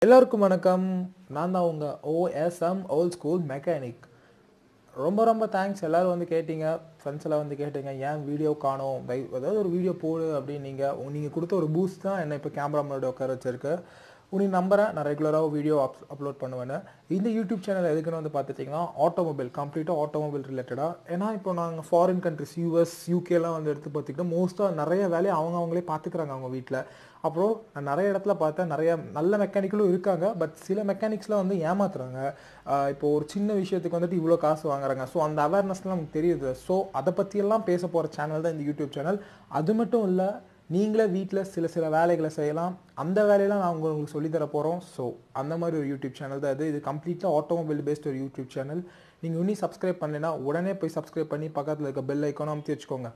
எல்லோருக்கும் வணக்கம் நான் தான் உங்கள் ஓஎஸ்எம் ஓல்ட் ஸ்கூல் மெக்கானிக் ரொம்ப ரொம்ப தேங்க்ஸ் எல்லோரும் வந்து கேட்டீங்க ஃப்ரெண்ட்ஸ் எல்லாம் வந்து கேட்டீங்க ஏன் வீடியோ காணோம் வை- ஏதாவது ஒரு வீடியோ போடு அப்படின்னு நீங்கள் நீங்கள் கொடுத்த ஒரு பூஸ்ட் தான் என்னை இப்போ கேமரா முன்னாடி உட்கார வச்சிருக்கு உனி நம்பரை நான் ரெகுலராக வீடியோ அப் அப்லோட் பண்ணுவேன் இந்த யூடியூப் சேனல் எதுக்குன்னு வந்து பார்த்துட்டிங்கன்னா ஆட்டோமொபைல் கம்ப்ளீட்டாக ஆட்டோமொபைல் ரிலேட்டடாக ஏன்னா இப்போ நாங்கள் ஃபாரின் கண்ட்ரிஸ் யூஎஸ் யூகேலாம் வந்து எடுத்து பார்த்திங்கன்னா மோஸ்ட்டாக நிறைய வேலையை அவங்க அவங்களே பார்த்துக்கிறாங்க அவங்க வீட்டில் அப்புறம் நான் நிறைய இடத்துல பார்த்தேன் நிறைய நல்ல மெக்கானிக்கலும் இருக்காங்க பட் சில மெக்கானிக்ஸ்லாம் வந்து ஏமாத்துறாங்க ஆஹ் இப்போ ஒரு சின்ன விஷயத்துக்கு வந்துட்டு இவ்வளோ காசு வாங்குறாங்க ஸோ அந்த அவேர்னஸ்லாம் நமக்கு தெரியுது ஸோ அதை பற்றியெல்லாம் பேச போகிற சேனல் தான் இந்த யூடியூப் சேனல் அது மட்டும் இல்லை நீங்களே வீட்டில் சில சில வேலைகளை செய்யலாம் அந்த வேலையெல்லாம் நான் உங்களுக்கு சொல்லித்தர போகிறோம் ஸோ அந்த மாதிரி ஒரு யூடியூப் சேனல் தான் இது இது கம்ப்ளீட்டாக ஆட்டோமொபைல் பேஸ்ட் ஒரு யூடியூப் சேனல் நீங்கள் இன்னும் சப்ஸ்கிரைப் பண்ணலைன்னா உடனே போய் சப்ஸ்கிரைப் பண்ணி பக்கத்தில் இருக்க பெல் ஐக்கானும் அமுத்தி வச்சுக்கோங்க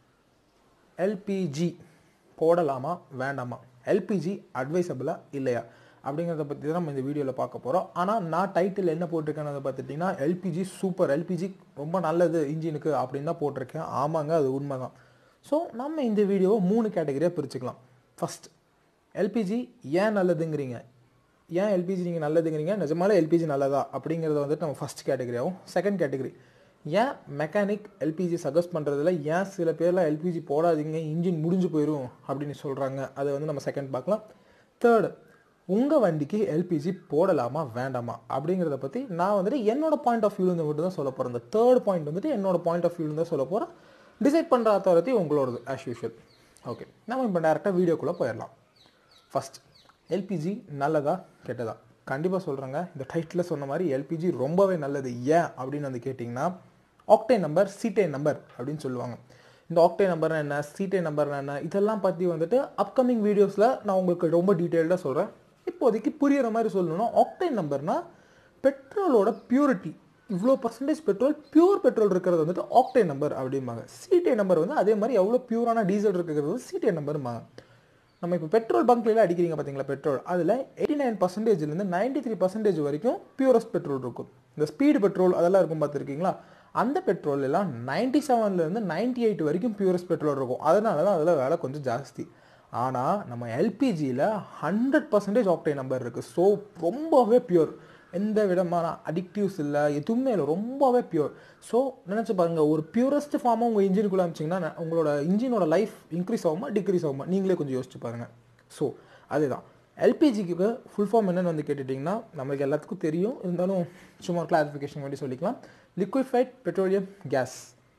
எல்பிஜி போடலாமா வேண்டாமா எல்பிஜி அட்வைசபிளா இல்லையா அப்படிங்கிறத பற்றி தான் நம்ம இந்த வீடியோவில் பார்க்க போகிறோம் ஆனால் நான் டைட்டில் என்ன போட்டிருக்கேன்னு பார்த்துட்டிங்கன்னா எல்பிஜி சூப்பர் எல்பிஜி ரொம்ப நல்லது இன்ஜினுக்கு அப்படின்னு தான் போட்டிருக்கேன் ஆமாங்க அது உண்மை தான் ஸோ நம்ம இந்த வீடியோவை மூணு கேட்டகரியாக பிரிச்சுக்கலாம் ஃபர்ஸ்ட் எல்பிஜி ஏன் நல்லதுங்கிறீங்க ஏன் எல்பிஜி நீங்கள் நல்லதுங்கிறீங்க நிஜமாலே எல்பிஜி நல்லதா அப்படிங்கிறத வந்துட்டு நம்ம ஃபர்ஸ்ட் கேட்டகரியாகவும் செகண்ட் கேட்டகரி ஏன் மெக்கானிக் எல்பிஜி சஜஸ்ட் பண்ணுறதுல ஏன் சில பேர்லாம் எல்பிஜி போடாதீங்க இன்ஜின் முடிஞ்சு போயிடும் அப்படின்னு சொல்கிறாங்க அதை வந்து நம்ம செகண்ட் பார்க்கலாம் தேர்டு உங்கள் வண்டிக்கு எல்பிஜி போடலாமா வேண்டாமா அப்படிங்கிறத பற்றி நான் வந்துட்டு என்னோட பாயிண்ட் ஆஃப் வியூலேருந்து மட்டும் தான் சொல்ல போகிறேன் இந்த தேர்ட் பாயிண்ட் வந்துட்டு என்னோட பாயிண்ட் ஆஃப் வியூலேருந்து தான் சொல்ல போகிறேன் டிசைட் பண்ணுற அத்தாரிட்டி உங்களோடது ஆஸ் யூஷுவல் ஓகே நம்ம இப்போ டேரெக்டாக வீடியோக்குள்ளே போயிடலாம் ஃபர்ஸ்ட் எல்பிஜி நல்லதா கெட்டதா கண்டிப்பாக சொல்கிறேங்க இந்த டைட்டில் சொன்ன மாதிரி எல்பிஜி ரொம்பவே நல்லது ஏன் அப்படின்னு வந்து கேட்டிங்கன்னா ஆக்டே நம்பர் சீட்டே நம்பர் அப்படின்னு சொல்லுவாங்க இந்த ஆக்டே நம்பர்னா என்ன சீட்டே நம்பர்னா என்ன இதெல்லாம் பற்றி வந்துட்டு அப்கமிங் வீடியோஸில் நான் உங்களுக்கு ரொம்ப டீட்டெயில்டாக சொல்கிறேன் இப்போதைக்கு புரியிற மாதிரி சொல்லணும்னா ஆக்டேன் நம்பர்னா பெட்ரோலோட பியூரிட்டி இவ்வளோ பர்சன்டேஜ் பெட்ரோல் பியூர் பெட்ரோல் இருக்கிறது வந்துட்டு ஆக்டேன் நம்பர் அப்படிம்பாங்க சீட்டே நம்பர் வந்து அதே மாதிரி எவ்வளோ பியூரான டீசல் இருக்கிறது வந்து சீட்டே நம்பர்ம்பாங்க நம்ம இப்போ பெட்ரோல் பங்க்லாம் அடிக்கிறீங்க பார்த்தீங்களா பெட்ரோல் அதில் எயிட்டி நைன் பர்சன்டேஜ்லேருந்து நைன்டி த்ரீ பர்சன்டேஜ் வரைக்கும் பியூரஸ்ட் பெட்ரோல் இருக்கும் இந்த ஸ்பீடு பெட்ரோல் அதெல்லாம் இருக்கும் பார்த்துருக்கீங்களா அந்த பெட்ரோல் எல்லாம் நைன்டி செவன்லேருந்து நைன்டி எயிட் வரைக்கும் பியூரஸ்ட் பெட்ரோல் இருக்கும் அதனால தான் அதில் விலை கொஞ்சம் ஜாஸ்தி ஆனால் நம்ம எல்பிஜியில் ஹண்ட்ரட் பர்சன்டேஜ் ஆக்டே நம்பர் இருக்குது ஸோ ரொம்பவே பியூர் எந்த விதமான அடிக்டிவ்ஸ் இல்லை எதுவுமே இல்லை ரொம்பவே பியூர் ஸோ நினச்சி பாருங்கள் ஒரு பியூரஸ்ட் ஃபார்மாக உங்கள் இன்ஜினுக்குள்ளே அமிச்சிங்கன்னா உங்களோட இன்ஜினோட லைஃப் இன்க்ரீஸ் ஆகுமா டிக்ரீஸ் ஆகுமா நீங்களே கொஞ்சம் யோசிச்சு பாருங்கள் ஸோ அதுதான் எல்பிஜிக்கு ஃபுல் ஃபார்ம் என்னன்னு வந்து கேட்டுட்டிங்கன்னா நம்மளுக்கு எல்லாத்துக்கும் தெரியும் இருந்தாலும் சும்மா கிளாரிஃபிகேஷன் வேண்டி சொல்லிக்கலாம் லிக்விஃபைட் பெட்ரோலியம் கேஸ்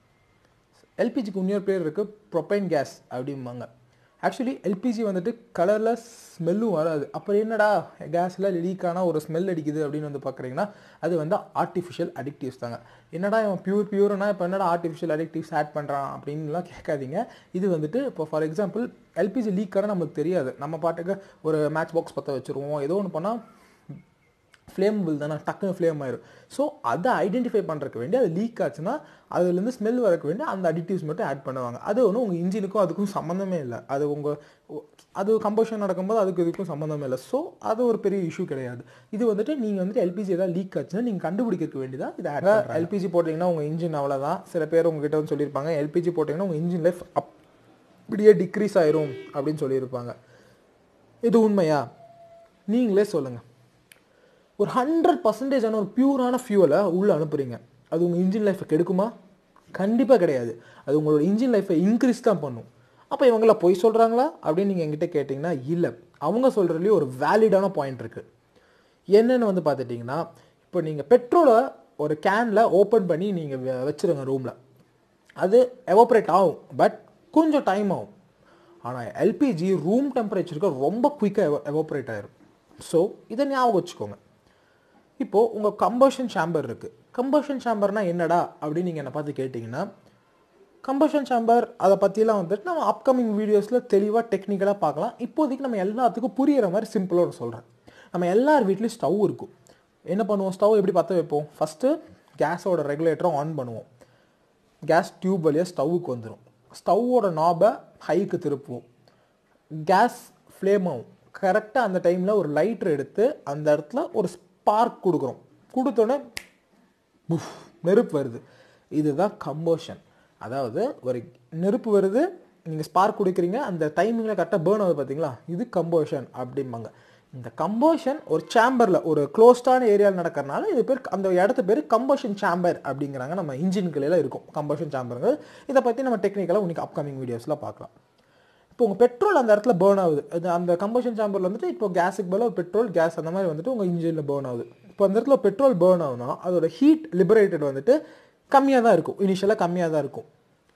எல்பிஜிக்கு இன்னொரு பேர் இருக்குது ப்ரொப்பைன் கேஸ் அப்படிம்பாங்க ஆக்சுவலி எல்பிஜி வந்துட்டு கலரில் ஸ்மெல்லும் வராது அப்புறம் என்னடா கேஸில் லீக் ஆனால் ஒரு ஸ்மெல் அடிக்குது அப்படின்னு வந்து பார்க்குறீங்கன்னா அது வந்து ஆர்டிஃபிஷியல் அடிக்டிவ்ஸ் தாங்க என்னடா இவன் பியூர் பியூர்னா இப்போ என்னடா ஆர்டிஃபிஷியல் அடிக்டிவ்ஸ் ஆட் பண்ணுறான் அப்படின்லாம் கேட்காதீங்க இது வந்துட்டு இப்போ ஃபார் எக்ஸாம்பிள் எல்பிஜி லீக் ஆனால் நமக்கு தெரியாது நம்ம பாட்டுக்கு ஒரு மேட்ச் பாக்ஸ் பற்ற வச்சுருவோம் ஏதோ ஒன்று பண்ணால் ஃப்ளேமபிள் தானே டக்குன்னு ஃப்ளேம் ஆயிரும் ஸோ அதை ஐடென்டிஃபை பண்ணுறக்கு வேண்டி அது லீக் ஆச்சுன்னா அதுலேருந்து ஸ்மெல் வரக்கு வேண்டி அந்த அடிட்டிவ்ஸ் மட்டும் ஆட் பண்ணுவாங்க அது ஒன்றும் உங்கள் இன்ஜினுக்கும் அதுக்கும் சம்மந்தமே இல்லை அது உங்கள் அது கம்பஷன் நடக்கும்போது அதுக்கு இதுக்கும் சம்மந்தமே இல்லை ஸோ அது ஒரு பெரிய இஷ்யூ கிடையாது இது வந்துட்டு நீங்கள் வந்துட்டு எல்பிஜி ஏதாவது லீக் ஆச்சுன்னா நீங்கள் கண்டுபிடிக்க வேண்டியதா இது ஆட் எல்பிஜி போட்டிங்கன்னா உங்கள் இன்ஜின் அவ்வளோதான் சில பேர் உங்ககிட்ட வந்து சொல்லியிருப்பாங்க எல்பிஜி போட்டிங்கன்னா உங்கள் இன்ஜின் லைஃப் அப்படியே டிக்ரீஸ் ஆயிரும் அப்படின்னு சொல்லியிருப்பாங்க இது உண்மையா நீங்களே சொல்லுங்கள் ஒரு ஹண்ட்ரட் பர்சன்டேஜான ஒரு பியூரான ஃபியூவலை உள்ளே அனுப்புறீங்க அது உங்கள் இன்ஜின் லைஃப்பை கெடுக்குமா கண்டிப்பாக கிடையாது அது உங்களோட இன்ஜின் லைஃப்பை இன்க்ரீஸ் தான் பண்ணும் அப்போ இவங்கள பொய் சொல்கிறாங்களா அப்படின்னு நீங்கள் என்கிட்ட கேட்டிங்கன்னா இல்லை அவங்க சொல்கிறதுலேயே ஒரு வேலிடான பாயிண்ட் இருக்குது என்னென்னு வந்து பார்த்துட்டிங்கன்னா இப்போ நீங்கள் பெட்ரோலை ஒரு கேனில் ஓப்பன் பண்ணி நீங்கள் வச்சுருங்க ரூமில் அது எவாப்ரேட் ஆகும் பட் கொஞ்சம் டைம் ஆகும் ஆனால் எல்பிஜி ரூம் டெம்பரேச்சருக்கு ரொம்ப குயிக்காக எவாப்ரேட் ஆயிரும் ஸோ இதை ஞாபகம் வச்சுக்கோங்க இப்போது உங்கள் கம்பஷன் சேம்பர் இருக்குது கம்பஷன் சேம்பர்னா என்னடா அப்படின்னு நீங்கள் என்னை பார்த்து கேட்டிங்கன்னா கம்பஷன் சேம்பர் அதை பற்றிலாம் வந்துட்டு நம்ம அப்கமிங் வீடியோஸில் தெளிவாக டெக்னிக்கலாக பார்க்கலாம் இப்போதைக்கு நம்ம எல்லாத்துக்கும் புரியிற மாதிரி சிம்பிளாக ஒரு சொல்கிறேன் நம்ம எல்லார் வீட்லேயும் ஸ்டவ் இருக்கும் என்ன பண்ணுவோம் ஸ்டவ் எப்படி பற்ற வைப்போம் ஃபஸ்ட்டு கேஸோட ரெகுலேட்டரை ஆன் பண்ணுவோம் கேஸ் டியூப் வழியாக ஸ்டவ்வுக்கு வந்துடும் ஸ்டவ்வோட நாபை ஹைக்கு திருப்புவோம் கேஸ் ஃப்ளேம் ஆகும் கரெக்டாக அந்த டைமில் ஒரு லைட்டர் எடுத்து அந்த இடத்துல ஒரு ஸ்பார்க் கொடுக்குறோம் கொடுத்தோன்னே புஃப் நெருப்பு வருது இதுதான் கம்போஷன் அதாவது ஒரு நெருப்பு வருது நீங்கள் ஸ்பார்க் கொடுக்குறீங்க அந்த டைமிங்கில் கரெக்டாக பேர்ன் ஆகுது பார்த்தீங்களா இது கம்போஷன் அப்படிம்பாங்க இந்த கம்போஷன் ஒரு சேம்பரில் ஒரு க்ளோஸ்டான ஏரியாவில் நடக்கிறனால இது பேர் அந்த இடத்து பேர் கம்போஷன் சேம்பர் அப்படிங்கிறாங்க நம்ம இன்ஜின்களெல்லாம் இருக்கும் கம்போஷன் சேம்பருங்கிறது இதை பற்றி நம்ம டெக்னிக்கலாக உனக்கு அப்கமிங் வீடியோஸில் பார்க்கலாம் இப்போ உங்கள் பெட்ரோல் அந்த இடத்துல பேர்ன் ஆகுது அது அந்த கம்பஷன் சாம்பரில் வந்துட்டு இப்போ கேஸுக்கு பதிலாக பெட்ரோல் கேஸ் அந்த மாதிரி வந்துட்டு உங்கள் இன்ஜினில் பேர்ன் ஆகுது இப்போ அந்த இடத்துல பெட்ரோல் பேர்ன் ஆகுதுன்னா அதோட ஹீட் லிபரேட்டட் வந்துட்டு கம்மியாக தான் இருக்கும் இனிஷியலாக கம்மியாக தான் இருக்கும்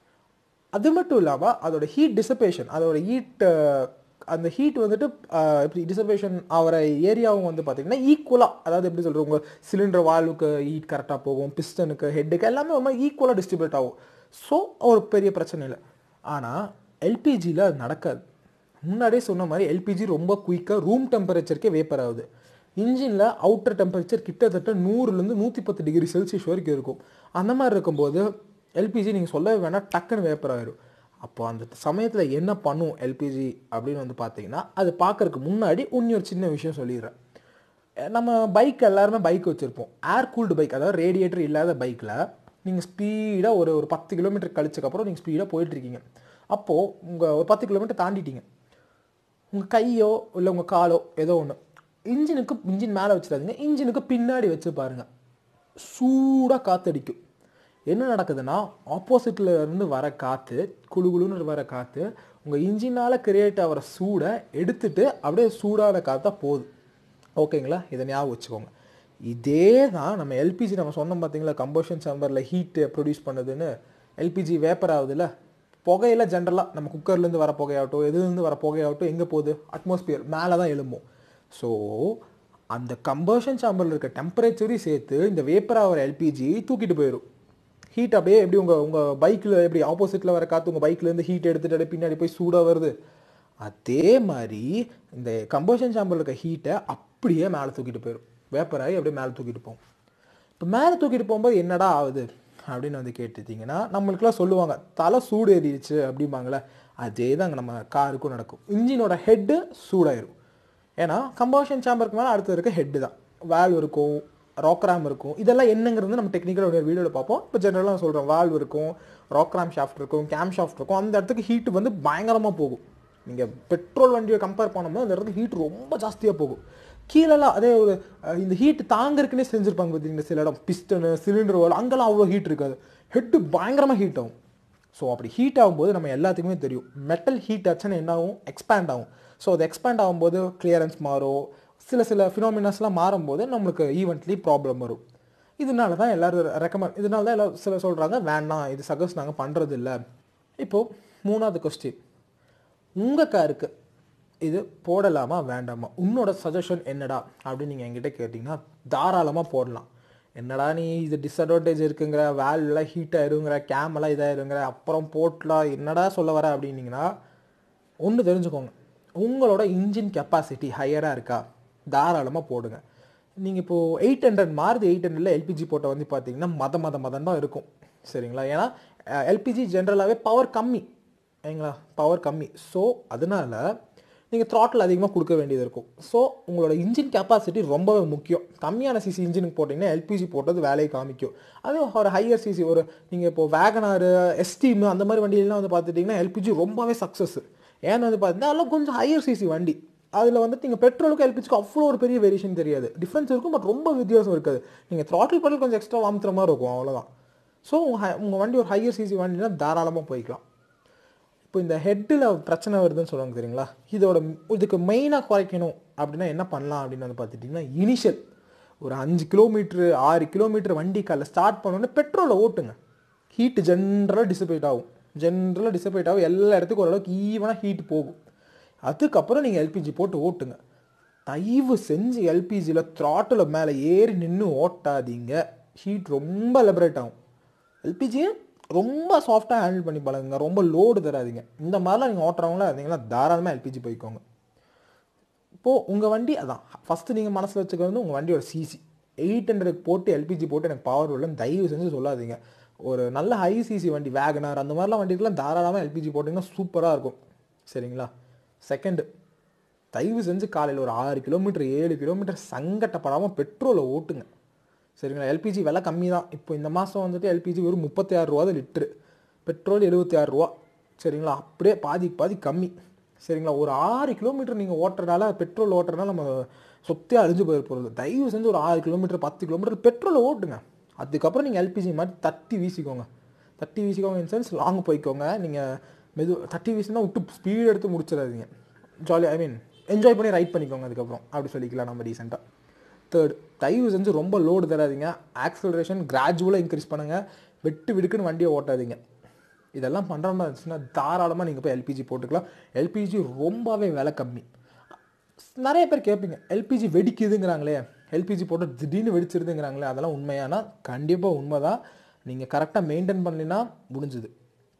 அது மட்டும் இல்லாமல் அதோட ஹீட் டிசபேஷன் அதோட ஹீட் அந்த ஹீட் வந்துட்டு அஹ், எப்படி டிசபேஷன் ஆகிற ஏரியாவும் வந்து பார்த்தீங்கன்னா ஈக்குவலாக அதாவது எப்படி சொல்கிறது உங்கள் சிலிண்டர் வால்வுக்கு ஹீட் கரெக்டாக போகும் பிஸ்டனுக்கு ஹெட்டுக்கு எல்லாமே ரொம்ப ஈக்குவலாக டிஸ்ட்ரிபியூட் ஆகும் ஸோ ஒரு பெரிய பிரச்சனை இல்லை ஆனால் எல்பிஜியில் அது நடக்காது முன்னாடியே சொன்ன மாதிரி எல்பிஜி ரொம்ப குயிக்காக ரூம் டெம்பரேச்சருக்கே வேப்பர் ஆகுது இன்ஜினில் அவுட்டர் டெம்பரேச்சர் கிட்டத்தட்ட நூறுலேருந்து நூற்றி பத்து டிகிரி செல்சியஸ் வரைக்கும் இருக்கும் அந்த மாதிரி இருக்கும்போது எல்பிஜி நீங்கள் சொல்லவே வேணாம் டக்குன்னு வேப்பர் ஆயிரும் அப்போ அந்த சமயத்தில் என்ன பண்ணும் எல்பிஜி அப்படின்னு வந்து பார்த்தீங்கன்னா அது பார்க்கறதுக்கு முன்னாடி இன்னும் ஒரு சின்ன விஷயம் சொல்லிடுறேன் நம்ம பைக் எல்லாருமே பைக் வச்சுருப்போம் ஏர் கூல்டு பைக் அதாவது ரேடியேட்டர் இல்லாத பைக்கில் நீங்கள் ஸ்பீடாக ஒரு ஒரு பத்து கிலோமீட்டர் கழிச்சக்கப்புறம் நீங்கள் ஸ்பீடாக போயிட்டுருக்கீங்க அப்போது உங்கள் ஒரு பத்து கிலோமீட்டர் தாண்டிட்டீங்க உங்கள் கையோ இல்லை உங்கள் காலோ ஏதோ ஒன்று இன்ஜினுக்கு இன்ஜின் மேலே வச்சிடாதீங்க இன்ஜினுக்கு பின்னாடி வச்சு பாருங்கள் சூடாக காற்றடிக்கும் என்ன நடக்குதுன்னா ஆப்போசிட்டில் இருந்து வர காற்று குளு குளுன்னு வர காற்று உங்கள் இன்ஜினால் கிரியேட் ஆகிற சூடை எடுத்துட்டு அப்படியே சூடான காற்றா போகுது ஓகேங்களா இதை ஞாபகம் வச்சுக்கோங்க இதே தான் நம்ம எல்பிஜி நம்ம சொன்னோம் பார்த்தீங்களா கம்போஷன் சேம்பரில் ஹீட்டு ப்ரொடியூஸ் பண்ணுதுன்னு எல்பிஜி வேப்பர் ஆகுதுல்ல புகையில ஜென்ரலாக நம்ம குக்கர்லேருந்து வர புகையாகட்டும் எதுலேருந்து வர புகையாகட்டும் எங்கே போகுது அட்மாஸ்பியர் மேலே தான் எழும்பும் ஸோ அந்த கம்பர்ஷன் சாம்பரில் இருக்க டெம்பரேச்சரையும் சேர்த்து இந்த வேப்பர் ஆகிற எல்பிஜி தூக்கிட்டு போயிடும் ஹீட் அப்படியே எப்படி உங்கள் உங்கள் பைக்கில் எப்படி ஆப்போசிட்டில் வர காற்று உங்கள் பைக்லேருந்து ஹீட் எடுத்துகிட்டு அப்படியே பின்னாடி போய் சூடாக வருது அதே மாதிரி இந்த கம்பர்ஷன் சாம்பரில் இருக்க ஹீட்டை அப்படியே மேலே தூக்கிட்டு போயிடும் வேப்பர் ஆகி அப்படியே மேலே தூக்கிட்டு போகும் இப்போ மேலே தூக்கிட்டு போகும்போது என்னடா ஆகுது அப்படின்னு வந்து கேட்டுட்டீங்கன்னா நம்மளுக்குலாம் சொல்லுவாங்க தலை சூடு ஏறிடுச்சு அப்படிம்பாங்களே அதே தாங்க நம்ம காருக்கும் நடக்கும் இன்ஜினோட ஹெட்டு சூடாயிரும் ஏன்னா கம்பஷன் சாம்பருக்கு மேலே அடுத்து இருக்க ஹெட்டு தான் வால்வ் இருக்கும் ராக்ராம் இருக்கும் இதெல்லாம் என்னங்கிறது நம்ம டெக்னிக்கலாக ஒரு வீடியோவில் பார்ப்போம் இப்போ ஜென்ரலாக நான் சொல்கிறேன் வால்வ் இருக்கும் ராக்ராம் ஷாஃப்ட் இருக்கும் கேம் ஷாஃப்ட் இருக்கும் அந்த இடத்துக்கு ஹீட் வந்து பயங்கரமாக போகும் நீங்கள் பெட்ரோல் வண்டியை கம்பேர் பண்ணும்போது அந்த இடத்துக்கு ஹீட் ரொம்ப ஜாஸ்தியாக போகும் கீழெல்லாம் அதே ஒரு அஹ், இந்த ஹீட் தாங்கறதுக்குன்னே செஞ்சுருப்பாங்க பார்த்தீங்கன்னா சில இடம் பிஸ்டனு சிலிண்டர் வால் அங்கெல்லாம் அவ்வளோ ஹீட் இருக்காது ஹெட்டு பயங்கரமாக ஹீட் ஆகும் ஸோ அப்படி ஹீட் ஆகும்போது நம்ம எல்லாத்துக்குமே தெரியும் மெட்டல் ஹீட் ஆச்சுன்னா என்ன ஆகும் எக்ஸ்பேண்ட் ஆகும் ஸோ அது எக்ஸ்பேண்ட் ஆகும்போது கிளியரன்ஸ் மாறும் சில சில ஃபினாமினாஸ்லாம் மாறும்போது நம்மளுக்கு ஈவெண்ட்லி ப்ராப்ளம் வரும் இதனால தான் எல்லோரும் ரெக்கமெண்ட் இதனால தான் எல்லோரும் சில சொல்கிறாங்க வேண்டாம் இது சகஸ் நாங்கள் பண்ணுறது இல்லை இப்போது மூணாவது கொஸ்டின் உங்கள் காருக்கு இது போடலாமா வேண்டாமா உன்னோட சஜஷன் என்னடா அப்படின்னு நீங்கள் என்கிட்ட கேட்டிங்கன்னா தாராளமாக போடலாம் என்னடா நீ இது டிஸ்அட்வான்டேஜ் இருக்குங்கிற வேல்லாம் ஹீட் ஆயிருங்கிற கேமெல்லாம் இதாயிருங்கிற அப்புறம் போட்டலாம் என்னடா சொல்ல வர அப்படின்னீங்கன்னா ஒன்று தெரிஞ்சுக்கோங்க உங்களோட இன்ஜின் கெப்பாசிட்டி ஹையராக இருக்கா தாராளமாக போடுங்க நீங்கள் இப்போது எயிட் ஹண்ட்ரட் மாறுது எயிட் ஹண்ட்ரடில் எல்பிஜி போட்ட வந்து பார்த்தீங்கன்னா மத மத மதம் தான் இருக்கும் சரிங்களா ஏன்னா எல்பிஜி ஜென்ரலாகவே பவர் கம்மி சரிங்களா பவர் கம்மி ஸோ அதனால நீங்கள் throttle அதிகமாக கொடுக்க வேண்டியது இருக்கும் ஸோ உங்களோட இன்ஜின் கெப்பாசிட்டி ரொம்பவே முக்கியம் கம்மியான சிசி இன்ஜினுக்கு போட்டிங்கன்னா எல்பிஜி போட்டது வேலையை காமிக்கும் அதே ஒரு ஹையர் சிசி ஒரு நீங்கள் இப்போ வேகனாரு எஸ்டீம் அந்த மாதிரி வண்டியிலாம் வந்து பார்த்துட்டிங்கன்னா எல்பிஜி ரொம்பவே சக்ஸஸ் ஏன்னு வந்து பார்த்தீங்கன்னா அதெல்லாம் கொஞ்சம் ஹையர் சிசி வண்டி அதில் வந்து நீங்கள் பெட்ரோலுக்கு எல்பிஜிக்கு அவ்வளோ ஒரு பெரிய வேரியேஷன் தெரியாது டிஃப்ரென்ஸ் இருக்கும் பட் ரொம்ப வித்தியாசம் இருக்காது நீங்கள் throttle பண்ணி கொஞ்சம் எக்ஸ்ட்ரா வாமித்துற மாதிரி இருக்கும் அவ்வளோதான் ஸோ உங்கள் வண்டி ஒரு ஹையர் சிசி வண்டினா தாராளமாக போய்க்கலாம் இப்போ இந்த ஹெட்டில் பிரச்சனை வருதுன்னு சொல்லுவாங்க தெரியுங்களா இதோட இதுக்கு மெயினாக குறைக்கணும் அப்படின்னா என்ன பண்ணலாம் அப்படின்னு வந்து பார்த்துட்டிங்கன்னா இனிஷியல் ஒரு அஞ்சு கிலோமீட்ரு ஆறு கிலோமீட்டர் வண்டி காலைல ஸ்டார்ட் பண்ணோன்னே பெட்ரோலை ஓட்டுங்க ஹீட்டு ஜென்ரலாக டிசபேட் ஆகும் ஜென்ரலாக டிசபேட் ஆகும் எல்லா இடத்துக்கும் ஓரளவுக்கு ஈவனாக ஹீட் போகும் அதுக்கப்புறம் நீங்கள் எல்பிஜி போட்டு ஓட்டுங்க தயவு செஞ்சு எல்பிஜியில் த்ராட்டில் மேலே ஏறி நின்று ஓட்டாதீங்க ஹீட் ரொம்ப லெபரேட் ஆகும் எல்பிஜியை ரொம்ப சாஃப்டாக ஹேண்டில் பண்ணி பழகுங்க ரொம்ப லோடு தராதீங்க இந்த மாதிரிலாம் நீங்கள் ஓட்டுறவங்களா இருந்தீங்கன்னா தாராளமாக எல்பிஜி போய்க்கோங்க இப்போது உங்கள் வண்டி அதான் ஃபஸ்ட்டு நீங்கள் மனசில் வச்சுக்கிறது உங்கள் வண்டியோட சிசி எயிட் ஹண்ட்ரட் போட்டு எல்பிஜி போட்டு எனக்கு பவர் இல்லைன்னு தயவு செஞ்சு சொல்லாதீங்க ஒரு நல்ல ஹை சிசி வண்டி வேகனார் அந்த மாதிரிலாம் வண்டிக்கெலாம் தாராளமாக எல்பிஜி போட்டிங்கன்னா சூப்பராக இருக்கும் சரிங்களா செகண்டு தயவு செஞ்சு காலையில் ஒரு ஆறு கிலோமீட்டர் ஏழு கிலோமீட்டர் சங்கட்டப்படாமல் பெட்ரோலை ஓட்டுங்க சரிங்களா எல்பிஜி விலை கம்மி தான் இப்போ இந்த மாதம் வந்துட்டு எல்பிஜி வெறும் முப்பத்தி ஆறு ரூபா தான் லிட்ரு பெட்ரோல் எழுபத்தி ஆறு ரூபா சரிங்களா அப்படியே பாதிக்கு பாதி கம்மி சரிங்களா ஒரு ஆறு கிலோமீட்டர் நீங்கள் ஓட்டுறதால பெட்ரோல் ஓட்டுறதுனால நம்ம சொத்தே அழிஞ்சு போயிட போகிறது தயவு செஞ்சு ஒரு ஆறு கிலோமீட்டர் பத்து கிலோமீட்டர் பெட்ரோலை ஓட்டுங்க அதுக்கப்புறம் நீங்கள் எல்பிஜி மாதிரி தட்டி வீசிக்கோங்க தட்டி வீசிக்கோங்க இன் சென்ஸ் லாங் போய்க்கோங்க நீங்கள் மெது தட்டி வீசினா விட்டு ஸ்பீடு எடுத்து முடிச்சிடாதீங்க ஜாலி ஐ மீன் என்ஜாய் பண்ணி ரைட் பண்ணிக்கோங்க அதுக்கப்புறம் அப்படி சொல்லிக்கலாம் நம்ம ரீசெண்டாக தேர்ட் தயவு செஞ்சு ரொம்ப லோடு தராதீங்க ஆக்சலரேஷன் கிராஜுவலாக இன்க்ரீஸ் பண்ணுங்கள் வெட்டு விடுக்குன்னு வண்டியை ஓட்டாதீங்க இதெல்லாம் பண்ணுற மாதிரி இருந்துச்சுன்னா தாராளமாக நீங்கள் போய் எல்பிஜி போட்டுக்கலாம் எல்பிஜி ரொம்பவே விலை கம்மி நிறைய பேர் கேட்பீங்க எல்பிஜி வெடிக்குதுங்கிறாங்களே எல்பிஜி போட்டு திடீர்னு வெடிச்சிருதுங்கிறாங்களே அதெல்லாம் உண்மையானா கண்டிப்பாக உண்மை தான் நீங்கள் கரெக்டாக மெயின்டைன் பண்ணலைன்னா முடிஞ்சுது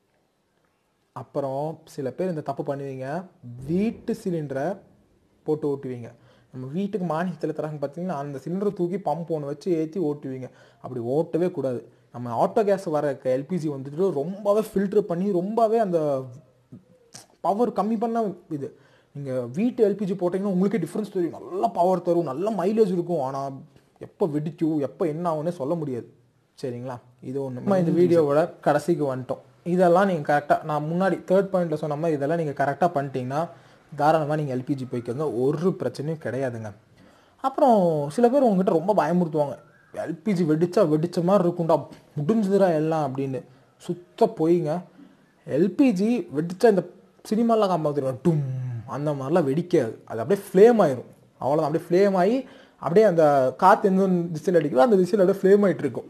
அப்புறம் சில பேர் இந்த தப்பு பண்ணுவீங்க வீட்டு சிலிண்டரை போட்டு ஓட்டுவீங்க நம்ம வீட்டுக்கு மானியத்தில் தராங்க பார்த்தீங்கன்னா அந்த சிலிண்டரை தூக்கி பம்ப் ஒன்று வச்சு ஏற்றி ஓட்டுவீங்க அப்படி ஓட்டவே கூடாது நம்ம ஆட்டோ கேஸ் வர எல்பிஜி வந்துட்டு ரொம்பவே ஃபில்ட்ரு பண்ணி ரொம்பவே அந்த பவர் கம்மி பண்ண இது நீங்கள் வீட்டு எல்பிஜி போட்டிங்கன்னா உங்களுக்கே டிஃப்ரென்ஸ் தெரியும் நல்ல பவர் தரும் நல்ல மைலேஜ் இருக்கும் ஆனால் எப்போ வெடிக்கும் எப்போ என்ன ஆகும்னே சொல்ல முடியாது சரிங்களா இது ஒன்று நம்ம இந்த வீடியோவோட கடைசிக்கு வந்துட்டோம் இதெல்லாம் நீங்கள் கரெக்டாக நான் முன்னாடி தேர்ட் பாயிண்ட்டில் சொன்ன மாதிரி இதெல்லாம் நீங்கள் கரெக்டாக பண்ணிட்டீங்கன்னா தாராளமாக நீங்கள் எல்பிஜி போய்க்கோங்க ஒரு பிரச்சனையும் கிடையாதுங்க அப்புறம் சில பேர் உங்ககிட்ட ரொம்ப பயமுறுத்துவாங்க எல்பிஜி வெடிச்சா வெடிச்ச மாதிரி இருக்கும்டா முடிஞ்சுதுடா எல்லாம் அப்படின்னு சுத்த போயிங்க எல்பிஜி வெடிச்சா இந்த சினிமாலாம் காம்ப தெரியும் டும் அந்த மாதிரிலாம் வெடிக்காது அது அப்படியே ஃப்ளேம் ஆயிரும் அவ்வளோதான் அப்படியே ஃப்ளேம் ஆகி அப்படியே அந்த காற்று எந்த திசையில் அடிக்குதோ அந்த திசையில் அப்படியே ஃப்ளேம் ஆகிட்டு இருக்கும்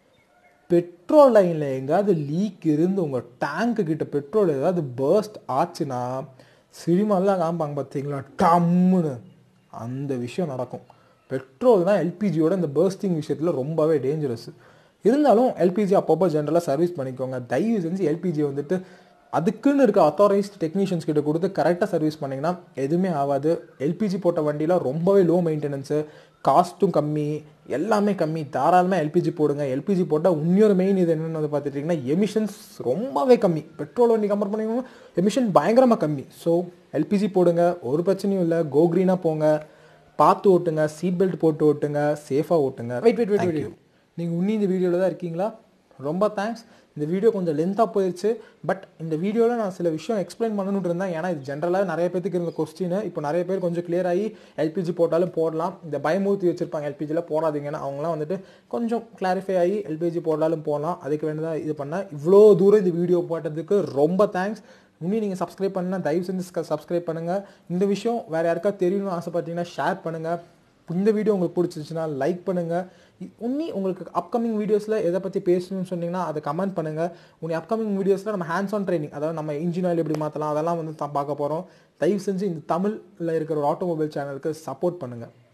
பெட்ரோல் லைனில் எங்கேயாவது லீக் இருந்து உங்கள் டேங்க்கு கிட்ட பெட்ரோல் ஏதாவது பர்ஸ்ட் ஆச்சுன்னா சினிமாலாம் காமிப்பாங்க பார்த்தீங்களா டம்முன்னு அந்த விஷயம் நடக்கும் பெட்ரோல் தான் எல்பிஜியோட இந்த பர்ஸ்டிங் விஷயத்தில் ரொம்பவே டேஞ்சரஸ் இருந்தாலும் எல்பிஜி அப்பப்போ ஜென்ரலாக சர்வீஸ் பண்ணிக்கோங்க தயவு செஞ்சு எல்பிஜி வந்துட்டு அதுக்குன்னு இருக்க அத்தாரைஸ்ட் டெக்னீஷியன்ஸ் கிட்ட கொடுத்து கரெக்டாக சர்வீஸ் பண்ணிங்கன்னா எதுவுமே ஆகாது எல்பிஜி போட்ட வண்டியில் ரொம்பவே லோ மெயின்டெனன்ஸு காஸ்ட்டும் கம்மி எல்லாமே கம்மி தாராளமாக எல்பிஜி போடுங்க எல்பிஜி போட்டால் இன்னொரு மெயின் இது என்னென்னு பார்த்துட்டிங்கன்னா எமிஷன்ஸ் ரொம்பவே கம்மி பெட்ரோல் வண்டி கம்பேர் பண்ணிங்கன்னா எமிஷன் பயங்கரமாக கம்மி ஸோ எல்பிஜி போடுங்க ஒரு பிரச்சனையும் இல்லை கோ க்ரீனாக போங்க பார்த்து ஓட்டுங்க சீட் பெல்ட் போட்டு ஓட்டுங்க சேஃபாக ஓட்டுங்க வெயிட் வெயிட் வெயிட் வெயிட் நீங்கள் இன்னும் இந்த வீடியோவில் தான் இருக்கீங்களா ரொம்ப தேங்க்ஸ் இந்த வீடியோ கொஞ்சம் லென்த்தாக போயிடுச்சு பட் இந்த வீடியோவில் நான் சில விஷயம் எக்ஸ்பிளைன் பண்ணணும்னு இருந்தேன் ஏன்னா இது ஜென்ரலாக நிறைய பேருக்கு இருந்த கொஸ்டின் இப்போ நிறைய பேர் கொஞ்சம் கிளியர் ஆகி எல்பிஜி போட்டாலும் போடலாம் இந்த பயமூர்த்தி வச்சிருப்பாங்க எல்பிஜியில் போடாதீங்கன்னா அவங்களாம் வந்துட்டு கொஞ்சம் கிளாரிஃபை ஆகி எல்பிஜி போட்டாலும் போடலாம் அதுக்கு வேண்டியதாக இது பண்ணால் இவ்வளோ தூரம் இந்த வீடியோ போட்டதுக்கு ரொம்ப தேங்க்ஸ் இன்னும் நீங்கள் சப்ஸ்கிரைப் பண்ணால் தயவு செஞ்சு சப்ஸ்கிரைப் பண்ணுங்கள் இந்த விஷயம் வேறு யாருக்கா தெரியணும்னு ஆசைப்பட்டீங்கன்னா ஷேர் பண்ணுங்கள் இந்த வீடியோ உங்களுக்கு பிடிச்சிருச்சுன்னா லைக் பண்ணுங்கள் உன்னி உங்களுக்கு அப்கமிங் வீடியோஸில் எதை பற்றி பேசணும்னு சொன்னீங்கன்னா அதை கமெண்ட் பண்ணுங்கள் உனி அப்கமிங் வீடியோஸில் நம்ம ஹேண்ட்ஸ் ஆன் ட்ரைனிங் அதாவது நம்ம இன்ஜின் ஆயில் எப்படி மாற்றலாம் அதெல்லாம் வந்து தான் பார்க்க போகிறோம் தயவு செஞ்சு இந்த தமிழில் இருக்கிற ஒரு ஆட்டோமொபைல் சேனலுக்கு சப்போர்ட் பண்ணுங்கள்